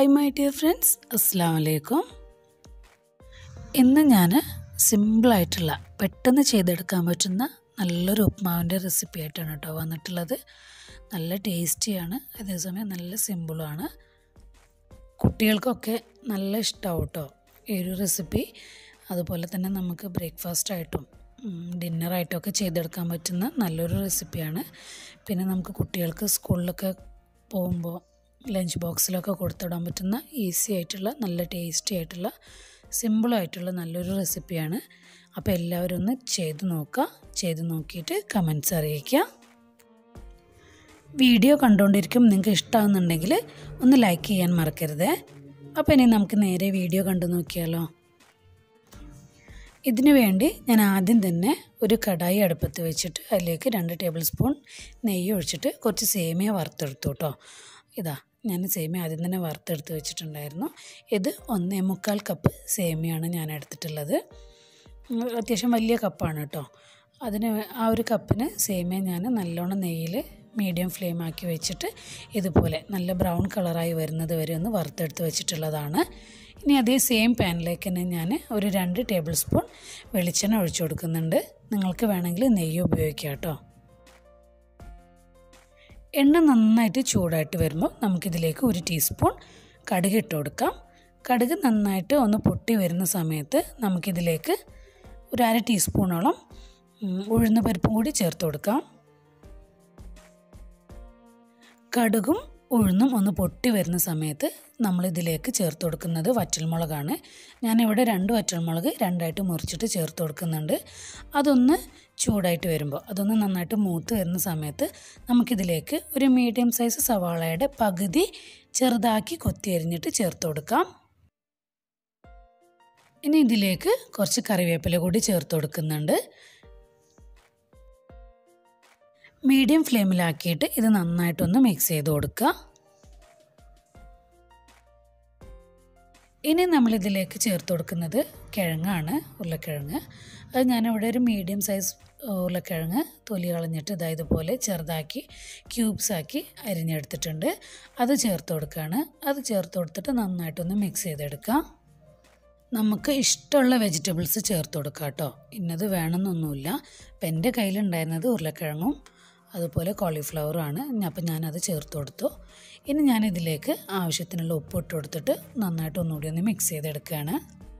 hi my dear friends അസ്സാം വലൈക്കും ഇന്ന് ഞാൻ സിമ്പിളായിട്ടുള്ള പെട്ടെന്ന് ചെയ്തെടുക്കാൻ പറ്റുന്ന നല്ലൊരു ഉപ്മാവിൻ്റെ റെസിപ്പി ആയിട്ടാണ് കേട്ടോ വന്നിട്ടുള്ളത് നല്ല ടേസ്റ്റിയാണ് അതേസമയം നല്ല സിമ്പിളുമാണ് കുട്ടികൾക്കൊക്കെ നല്ല ഇഷ്ടമാവും കേട്ടോ ഈ ഒരു റെസിപ്പി അതുപോലെ തന്നെ നമുക്ക് ബ്രേക്ക്ഫാസ്റ്റായിട്ടും ഡിന്നറായിട്ടൊക്കെ ചെയ്തെടുക്കാൻ പറ്റുന്ന നല്ലൊരു റെസിപ്പിയാണ് പിന്നെ നമുക്ക് കുട്ടികൾക്ക് സ്കൂളിലൊക്കെ പോകുമ്പോൾ ലഞ്ച് ബോക്സിലൊക്കെ കൊടുത്തിടാൻ പറ്റുന്ന ഈസി ആയിട്ടുള്ള നല്ല ടേസ്റ്റി ആയിട്ടുള്ള സിമ്പിളായിട്ടുള്ള നല്ലൊരു റെസിപ്പിയാണ് അപ്പോൾ എല്ലാവരും ഒന്ന് ചെയ്ത് നോക്കുക ചെയ്ത് നോക്കിയിട്ട് കമൻസ് അറിയിക്കുക വീഡിയോ കണ്ടുകൊണ്ടിരിക്കും നിങ്ങൾക്ക് ഇഷ്ടമാകുന്നുണ്ടെങ്കിൽ ഒന്ന് ലൈക്ക് ചെയ്യാൻ മറക്കരുതേ അപ്പോൾ ഇനി നമുക്ക് നേരെ വീഡിയോ കണ്ടു നോക്കിയാലോ ഇതിനു വേണ്ടി ഞാൻ ആദ്യം തന്നെ ഒരു കടായി അടുപ്പത്ത് വെച്ചിട്ട് അതിലേക്ക് രണ്ട് ടേബിൾ സ്പൂൺ നെയ്യ് ഒഴിച്ചിട്ട് കുറച്ച് സേമിയ വറുത്തെടുത്തു കേട്ടോ ഇതാ ഞാൻ സേമിയ ആദ്യം തന്നെ വറുത്തെടുത്ത് വെച്ചിട്ടുണ്ടായിരുന്നു ഇത് ഒന്നേ മുക്കാൽ കപ്പ് സേമിയാണ് ഞാൻ എടുത്തിട്ടുള്ളത് അത്യാവശ്യം വലിയ കപ്പാണ് കേട്ടോ അതിന് ആ ഒരു കപ്പിന് സേമിയ ഞാൻ നല്ലോണം നെയ്യിൽ മീഡിയം ഫ്ലെയിം ആക്കി വെച്ചിട്ട് ഇതുപോലെ നല്ല ബ്രൗൺ കളറായി വരുന്നത് വരെ ഒന്ന് വറുത്തെടുത്ത് വെച്ചിട്ടുള്ളതാണ് ഇനി അതേ സെയിം പാനിലേക്ക് തന്നെ ഞാൻ ഒരു രണ്ട് ടേബിൾ സ്പൂൺ വെളിച്ചെണ്ണ ഒഴിച്ചു കൊടുക്കുന്നുണ്ട് നിങ്ങൾക്ക് വേണമെങ്കിൽ നെയ്യ് ഉപയോഗിക്കാം കേട്ടോ എണ്ണ നന്നായിട്ട് ചൂടായിട്ട് വരുമ്പോൾ നമുക്കിതിലേക്ക് ഒരു ടീസ്പൂൺ കടുക് ഇട്ട് കൊടുക്കാം കടുക് നന്നായിട്ട് ഒന്ന് പൊട്ടി വരുന്ന സമയത്ത് നമുക്കിതിലേക്ക് ഒരു അര ടീസ്പൂണോളം ഉഴുന്ന പരിപ്പും കൂടി ചേർത്ത് കൊടുക്കാം കടുകും ഉഴുന്നും ഒന്ന് പൊട്ടി വരുന്ന സമയത്ത് നമ്മളിതിലേക്ക് ചേർത്ത് കൊടുക്കുന്നത് വറ്റൽമുളകാണ് ഞാനിവിടെ രണ്ട് വറ്റൽമുളക് രണ്ടായിട്ട് മുറിച്ചിട്ട് ചേർത്ത് കൊടുക്കുന്നുണ്ട് അതൊന്ന് ചൂടായിട്ട് വരുമ്പോൾ അതൊന്ന് നന്നായിട്ട് മൂത്ത് വരുന്ന സമയത്ത് നമുക്കിതിലേക്ക് ഒരു മീഡിയം സൈസ് സവാളയുടെ പകുതി ചെറുതാക്കി കൊത്തി അരിഞ്ഞിട്ട് ചേർത്ത് കൊടുക്കാം ഇനി ഇതിലേക്ക് കുറച്ച് കറിവേപ്പില കൂടി ചേർത്ത് കൊടുക്കുന്നുണ്ട് മീഡിയം ഫ്ലെയിമിലാക്കിയിട്ട് ഇത് നന്നായിട്ടൊന്ന് മിക്സ് ചെയ്ത് കൊടുക്കുക ഇനി നമ്മളിതിലേക്ക് ചേർത്ത് കൊടുക്കുന്നത് കിഴങ്ങാണ് ഉരുളക്കിഴങ്ങ് അത് ഞാനിവിടെ ഒരു മീഡിയം സൈസ് ഉരുളക്കിഴങ്ങ് തൊലി കളഞ്ഞിട്ട് ഇതായത് പോലെ ചെറുതാക്കി ക്യൂബ്സ് ആക്കി അരിഞ്ഞെടുത്തിട്ടുണ്ട് അത് ചേർത്ത് കൊടുക്കുകയാണ് അത് ചേർത്ത് കൊടുത്തിട്ട് നന്നായിട്ടൊന്ന് മിക്സ് ചെയ്തെടുക്കാം നമുക്ക് ഇഷ്ടമുള്ള വെജിറ്റബിൾസ് ചേർത്ത് കൊടുക്കാം കേട്ടോ ഇന്നത് വേണമെന്നൊന്നുമില്ല അപ്പം എൻ്റെ കയ്യിലുണ്ടായിരുന്നത് ഉരുളക്കിഴങ്ങും അതുപോലെ കോളിഫ്ലവറുമാണ് അപ്പം ഞാനത് ചേർത്ത് കൊടുത്തു ഇനി ഞാനിതിലേക്ക് ആവശ്യത്തിനുള്ള ഉപ്പ് ഇട്ട് കൊടുത്തിട്ട് നന്നായിട്ട് ഒന്നുകൂടി ഒന്ന് മിക്സ് ചെയ്തെടുക്കുകയാണ്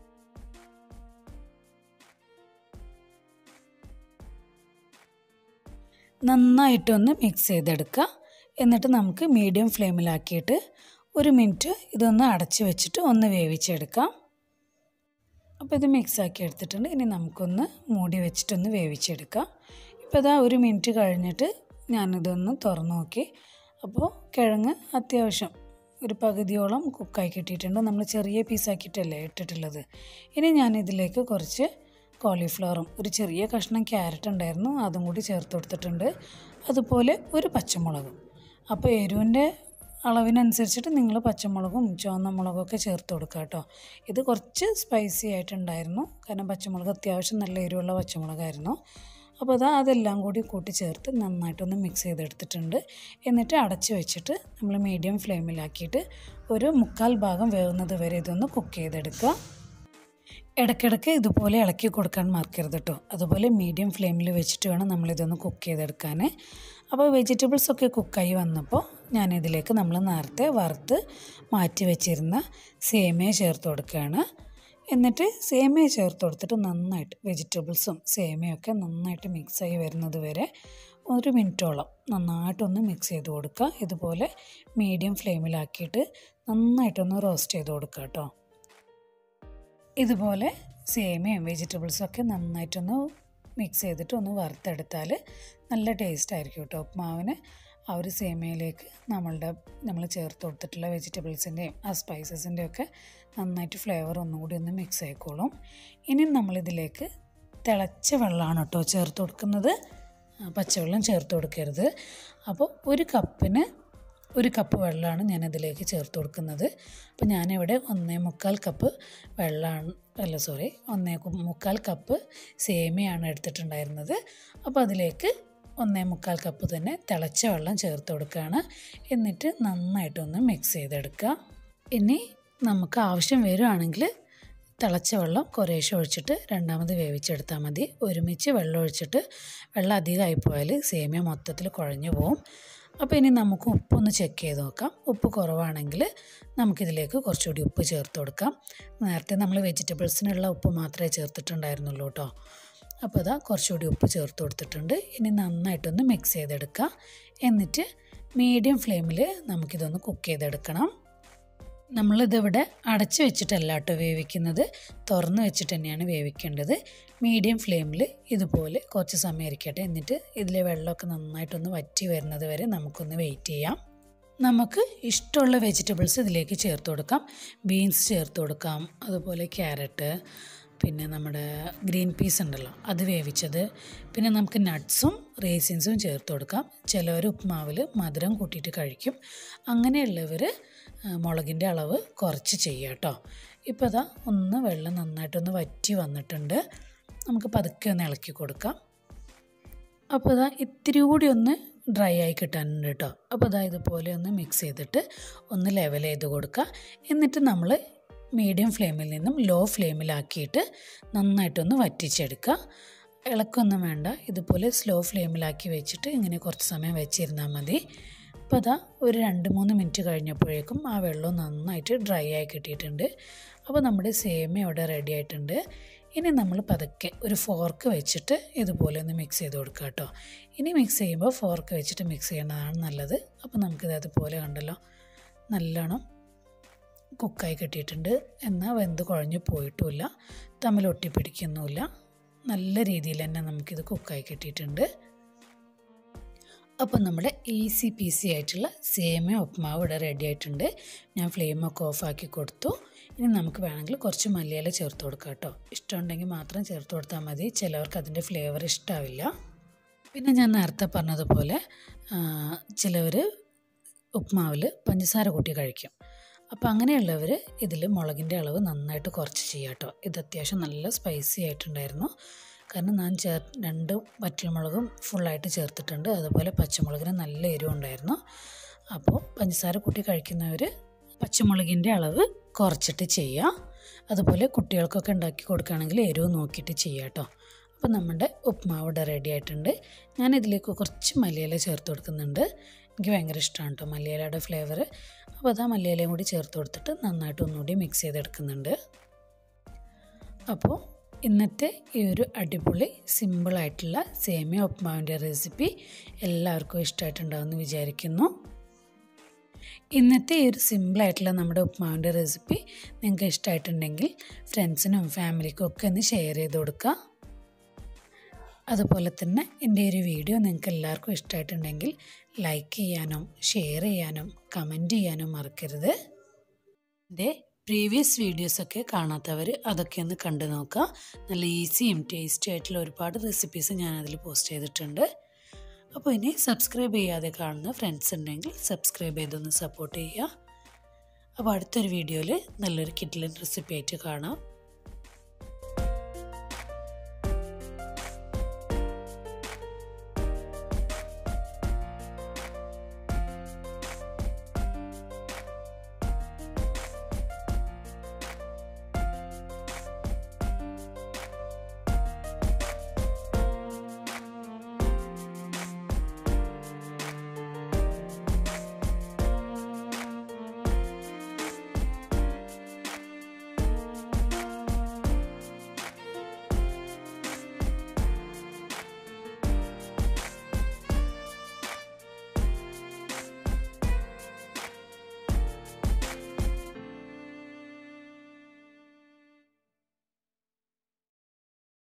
നന്നായിട്ടൊന്ന് മിക്സ് ചെയ്തെടുക്കുക എന്നിട്ട് നമുക്ക് മീഡിയം ഫ്ലെയിമിലാക്കിയിട്ട് ഒരു മിനിറ്റ് ഇതൊന്ന് അടച്ച് വെച്ചിട്ട് ഒന്ന് വേവിച്ചെടുക്കാം അപ്പോൾ ഇത് മിക്സ് ആക്കി എടുത്തിട്ടുണ്ട് ഇനി നമുക്കൊന്ന് മൂടി വെച്ചിട്ടൊന്ന് വേവിച്ചെടുക്കാം ഇപ്പോൾ ഇതാ ഒരു മിനിറ്റ് കഴിഞ്ഞിട്ട് ഞാനിതൊന്ന് തുറന്നു നോക്കി അപ്പോൾ കിഴങ്ങ് അത്യാവശ്യം ഒരു പകുതിയോളം കുക്കായി കിട്ടിയിട്ടുണ്ട് നമ്മൾ ചെറിയ പീസാക്കിയിട്ടല്ലേ ഇട്ടിട്ടുള്ളത് ഇനി ഞാനിതിലേക്ക് കുറച്ച് കോളിഫ്ലവറും ഒരു ചെറിയ കഷ്ണം ക്യാരറ്റ് ഉണ്ടായിരുന്നു അതും കൂടി ചേർത്ത് കൊടുത്തിട്ടുണ്ട് അതുപോലെ ഒരു പച്ചമുളകും അപ്പോൾ എരിവിൻ്റെ അളവിനനുസരിച്ചിട്ട് നിങ്ങൾ പച്ചമുളകും ചുവന്ന മുളകൊക്കെ ചേർത്ത് കൊടുക്കുക കേട്ടോ ഇത് കുറച്ച് സ്പൈസി ആയിട്ടുണ്ടായിരുന്നു കാരണം പച്ചമുളക് അത്യാവശ്യം നല്ല എരിവുള്ള പച്ചമുളകായിരുന്നു അപ്പോൾ അതാ അതെല്ലാം കൂടി കൂട്ടി ചേർത്ത് നന്നായിട്ടൊന്ന് മിക്സ് ചെയ്തെടുത്തിട്ടുണ്ട് എന്നിട്ട് അടച്ച് വെച്ചിട്ട് നമ്മൾ മീഡിയം ഫ്ലെയിമിലാക്കിയിട്ട് ഒരു മുക്കാൽ ഭാഗം വേവുന്നത് വരെ ഇതൊന്ന് കുക്ക് ചെയ്തെടുക്കുക ഇടയ്ക്കിടയ്ക്ക് ഇതുപോലെ ഇളക്കി കൊടുക്കാൻ മറക്കരുത് കേട്ടോ അതുപോലെ മീഡിയം ഫ്ലെയിമിൽ വെച്ചിട്ട് വേണം നമ്മളിതൊന്ന് കുക്ക് ചെയ്തെടുക്കാൻ അപ്പോൾ വെജിറ്റബിൾസ് ഒക്കെ കുക്കായി വന്നപ്പോൾ ഞാനിതിലേക്ക് നമ്മൾ നേരത്തെ വറുത്ത് മാറ്റി വെച്ചിരുന്ന സേമിയ ചേർത്ത് കൊടുക്കുകയാണ് എന്നിട്ട് സേമിയ ചേർത്ത് കൊടുത്തിട്ട് നന്നായിട്ട് വെജിറ്റബിൾസും സേമിയൊക്കെ നന്നായിട്ട് മിക്സായി വരുന്നത് വരെ ഒരു മിനിറ്റോളം നന്നായിട്ടൊന്ന് മിക്സ് ചെയ്ത് കൊടുക്കുക ഇതുപോലെ മീഡിയം ഫ്ലെയിമിലാക്കിയിട്ട് നന്നായിട്ടൊന്ന് റോസ്റ്റ് ചെയ്ത് കൊടുക്കുക കേട്ടോ ഇതുപോലെ സേമിയയും വെജിറ്റബിൾസും ഒക്കെ നന്നായിട്ടൊന്ന് മിക്സ് ചെയ്തിട്ട് ഒന്ന് വറുത്തെടുത്താൽ നല്ല ടേസ്റ്റ് ആയിരിക്കും കേട്ടോ ഉപ്മാവിന് ആ ഒരു സേമിയയിലേക്ക് നമ്മളുടെ നമ്മൾ ചേർത്ത് കൊടുത്തിട്ടുള്ള വെജിറ്റബിൾസിൻ്റെയും ആ സ്പൈസസിൻ്റെയും ഒക്കെ നന്നായിട്ട് ഫ്ലേവർ ഒന്നും കൂടി ഒന്ന് മിക്സ് ആയിക്കോളും ഇനി നമ്മളിതിലേക്ക് തിളച്ച വെള്ളമാണ് കേട്ടോ ചേർത്ത് കൊടുക്കുന്നത് പച്ചവെള്ളം ചേർത്ത് കൊടുക്കരുത് അപ്പോൾ ഒരു കപ്പിന് ഒരു കപ്പ് വെള്ളമാണ് ഞാനതിലേക്ക് ചേർത്ത് കൊടുക്കുന്നത് അപ്പോൾ ഞാനിവിടെ ഒന്നേ മുക്കാൽ കപ്പ് വെള്ളമാണ് അല്ല സോറി ഒന്നേ മുക്കാൽ കപ്പ് സേമിയാണ് എടുത്തിട്ടുണ്ടായിരുന്നത് അപ്പോൾ അതിലേക്ക് ഒന്നേ മുക്കാൽ കപ്പ് തന്നെ തിളച്ച വെള്ളം ചേർത്ത് കൊടുക്കുകയാണ് എന്നിട്ട് നന്നായിട്ടൊന്ന് മിക്സ് ചെയ്തെടുക്കുക ഇനി നമുക്ക് ആവശ്യം വരുവാണെങ്കിൽ തിളച്ച വെള്ളം കുറേശ്ശെ ഒഴിച്ചിട്ട് രണ്ടാമത് വേവിച്ചെടുത്താൽ മതി ഒരുമിച്ച് വെള്ളം ഒഴിച്ചിട്ട് വെള്ളം അധികമായി പോയാൽ സേമിയ മൊത്തത്തിൽ കുഴഞ്ഞു പോവും അപ്പോൾ ഇനി നമുക്ക് ഉപ്പൊന്ന് ചെക്ക് ചെയ്ത് നോക്കാം ഉപ്പ് കുറവാണെങ്കിൽ നമുക്കിതിലേക്ക് കുറച്ചുകൂടി ഉപ്പ് ചേർത്ത് കൊടുക്കാം നേരത്തെ നമ്മൾ വെജിറ്റബിൾസിനുള്ള ഉപ്പ് മാത്രമേ ചേർത്തിട്ടുണ്ടായിരുന്നുള്ളൂ കേട്ടോ അപ്പോൾ അതാ കുറച്ചുകൂടി ഉപ്പ് ചേർത്ത് കൊടുത്തിട്ടുണ്ട് ഇനി നന്നായിട്ടൊന്ന് മിക്സ് ചെയ്തെടുക്കുക എന്നിട്ട് മീഡിയം ഫ്ലെയിമിൽ നമുക്കിതൊന്ന് കുക്ക് ചെയ്തെടുക്കണം നമ്മളിതിവിടെ അടച്ച് വെച്ചിട്ടല്ല കേട്ടോ വേവിക്കുന്നത് തുറന്ന് വെച്ചിട്ട് തന്നെയാണ് വേവിക്കേണ്ടത് മീഡിയം ഫ്ലെയിമിൽ ഇതുപോലെ കുറച്ച് സമയം ഇരിക്കട്ടെ എന്നിട്ട് ഇതിലെ വെള്ളമൊക്കെ നന്നായിട്ടൊന്ന് വറ്റി വരുന്നത് വരെ നമുക്കൊന്ന് വെയിറ്റ് ചെയ്യാം നമുക്ക് ഇഷ്ടമുള്ള വെജിറ്റബിൾസ് ഇതിലേക്ക് ചേർത്ത് കൊടുക്കാം ബീൻസ് ചേർത്ത് കൊടുക്കാം അതുപോലെ ക്യാരറ്റ് പിന്നെ നമ്മുടെ ഗ്രീൻ പീസ് ഉണ്ടല്ലോ അത് വേവിച്ചത് പിന്നെ നമുക്ക് നട്ട്സും റേസിൻസും ചേർത്ത് കൊടുക്കാം ചിലവർ ഉപ്മാവിൽ മധുരം കൂട്ടിയിട്ട് കഴിക്കും അങ്ങനെയുള്ളവർ മുളകിൻ്റെ അളവ് കുറച്ച് ചെയ്യുക കേട്ടോ ഇപ്പോൾ അതാ ഒന്ന് വെള്ളം നന്നായിട്ടൊന്ന് വറ്റി വന്നിട്ടുണ്ട് നമുക്ക് പതുക്കെ ഒന്ന് ഇളക്കി കൊടുക്കാം അപ്പോൾ ഇതാ ഇത്തിരി കൂടി ഒന്ന് ഡ്രൈ ആയി കിട്ടാനുണ്ട് കേട്ടോ അപ്പോൾ ഇതാ ഇതുപോലെ ഒന്ന് മിക്സ് ചെയ്തിട്ട് ഒന്ന് ലെവൽ ചെയ്ത് കൊടുക്കുക എന്നിട്ട് നമ്മൾ മീഡിയം ഫ്ലെയിമിൽ നിന്നും ലോ ഫ്ലെയിമിലാക്കിയിട്ട് നന്നായിട്ടൊന്ന് വറ്റിച്ചെടുക്കുക ഇളക്കൊന്നും വേണ്ട ഇതുപോലെ സ്ലോ ഫ്ലെയിമിലാക്കി വെച്ചിട്ട് ഇങ്ങനെ കുറച്ച് സമയം വെച്ചിരുന്നാൽ മതി അപ്പോൾ അതാ ഒരു രണ്ട് മൂന്ന് മിനിറ്റ് കഴിഞ്ഞപ്പോഴേക്കും ആ വെള്ളം നന്നായിട്ട് ഡ്രൈ ആയി കിട്ടിയിട്ടുണ്ട് അപ്പോൾ നമ്മുടെ സേമിയ അവിടെ റെഡി ആയിട്ടുണ്ട് ഇനി നമ്മൾ പതുക്കെ ഒരു ഫോർക്ക് വെച്ചിട്ട് ഇതുപോലെ ഒന്ന് മിക്സ് ചെയ്ത് കൊടുക്കുക കേട്ടോ ഇനി മിക്സ് ചെയ്യുമ്പോൾ ഫോർക്ക് വെച്ചിട്ട് മിക്സ് ചെയ്യേണ്ടതാണ് നല്ലത് അപ്പോൾ നമുക്കിത് അതുപോലെ കണ്ടല്ലോ നല്ലോണം കുക്കായി കിട്ടിയിട്ടുണ്ട് എന്നാൽ വെന്ത് കുഴഞ്ഞു പോയിട്ടുമില്ല തമ്മിൽ ഒട്ടിപ്പിടിക്കുന്നുമില്ല നല്ല രീതിയിൽ തന്നെ നമുക്കിത് കുക്കായി കിട്ടിയിട്ടുണ്ട് അപ്പോൾ നമ്മുടെ ഈസി പീസി ആയിട്ടുള്ള സേമിയ ഉപ്മാവ് ഇവിടെ റെഡി ആയിട്ടുണ്ട് ഞാൻ ഫ്ലെയിമൊക്കെ ഓഫാക്കി കൊടുത്തു ഇനി നമുക്ക് വേണമെങ്കിൽ കുറച്ച് മല്ലിയില ചേർത്ത് കൊടുക്കാം കേട്ടോ ഇഷ്ടമുണ്ടെങ്കിൽ മാത്രം ചേർത്ത് കൊടുത്താൽ മതി ചിലവർക്ക് അതിൻ്റെ ഫ്ലേവർ ഇഷ്ടാവില്ല പിന്നെ ഞാൻ നേരത്തെ പറഞ്ഞതുപോലെ ചിലവർ ഉപ്മാവിൽ പഞ്ചസാര കൂട്ടി കഴിക്കും അപ്പോൾ അങ്ങനെയുള്ളവർ ഇതിൽ മുളകിൻ്റെ അളവ് നന്നായിട്ട് കുറച്ച് ചെയ്യാം കേട്ടോ ഇത് അത്യാവശ്യം നല്ല സ്പൈസി ആയിട്ടുണ്ടായിരുന്നു കാരണം ഞാൻ ചേർ രണ്ട് വറ്റൽമുളകും ഫുള്ളായിട്ട് ചേർത്തിട്ടുണ്ട് അതുപോലെ പച്ചമുളകിന് നല്ല എരിവ് ഉണ്ടായിരുന്നു അപ്പോൾ പഞ്ചസാര കൂട്ടി കഴിക്കുന്നവർ പച്ചമുളകിൻ്റെ അളവ് കുറച്ചിട്ട് ചെയ്യുക അതുപോലെ കുട്ടികൾക്കൊക്കെ ഉണ്ടാക്കി കൊടുക്കുകയാണെങ്കിൽ എരിവ് നോക്കിയിട്ട് ചെയ്യുക കേട്ടോ അപ്പോൾ നമ്മുടെ ഉപ്മാവ് ഇവിടെ റെഡി ആയിട്ടുണ്ട് ഞാൻ ഇതിലേക്ക് കുറച്ച് മല്ലിയില ചേർത്ത് കൊടുക്കുന്നുണ്ട് എനിക്ക് ഭയങ്കര ഇഷ്ടമാണ് കേട്ടോ മല്ലിയിലയുടെ ഫ്ലേവർ അപ്പോൾ അതാ മല്ലിയിലയും കൂടി ചേർത്ത് കൊടുത്തിട്ട് നന്നായിട്ട് ഒന്നുകൂടി മിക്സ് ചെയ്തെടുക്കുന്നുണ്ട് അപ്പോൾ ഇന്നത്തെ ഈ ഒരു അടിപൊളി സിമ്പിളായിട്ടുള്ള സേമിയ ഉപ്മാവിൻ്റെ റെസിപ്പി എല്ലാവർക്കും ഇഷ്ടമായിട്ടുണ്ടാവുമെന്ന് വിചാരിക്കുന്നു ഇന്നത്തെ ഈ ഒരു സിമ്പിളായിട്ടുള്ള നമ്മുടെ ഉപ്മാവിൻ്റെ റെസിപ്പി നിങ്ങൾക്ക് ഇഷ്ടമായിട്ടുണ്ടെങ്കിൽ ഫ്രണ്ട്സിനും ഫാമിലിക്കും ഒക്കെ ഒന്ന് ഷെയർ ചെയ്ത് കൊടുക്കുക അതുപോലെ തന്നെ എൻ്റെ ഒരു വീഡിയോ നിങ്ങൾക്ക് എല്ലാവർക്കും ഇഷ്ടമായിട്ടുണ്ടെങ്കിൽ ലൈക്ക് ചെയ്യാനും ഷെയർ ചെയ്യാനും കമൻറ്റ് ചെയ്യാനും മറക്കരുത് എൻ്റെ പ്രീവിയസ് വീഡിയോസൊക്കെ കാണാത്തവർ അതൊക്കെ ഒന്ന് കണ്ടു നോക്കുക നല്ല ഈസിയും ടേസ്റ്റി ആയിട്ടുള്ള ഒരുപാട് റെസിപ്പീസ് ഞാൻ അതിൽ പോസ്റ്റ് ചെയ്തിട്ടുണ്ട് അപ്പോൾ ഇനി സബ്സ്ക്രൈബ് ചെയ്യാതെ കാണുന്ന ഫ്രണ്ട്സ് ഉണ്ടെങ്കിൽ സബ്സ്ക്രൈബ് ചെയ്തൊന്ന് സപ്പോർട്ട് ചെയ്യുക അപ്പോൾ അടുത്തൊരു വീഡിയോയിൽ നല്ലൊരു കിഡ്ലൻ റെസിപ്പി ആയിട്ട് കാണാം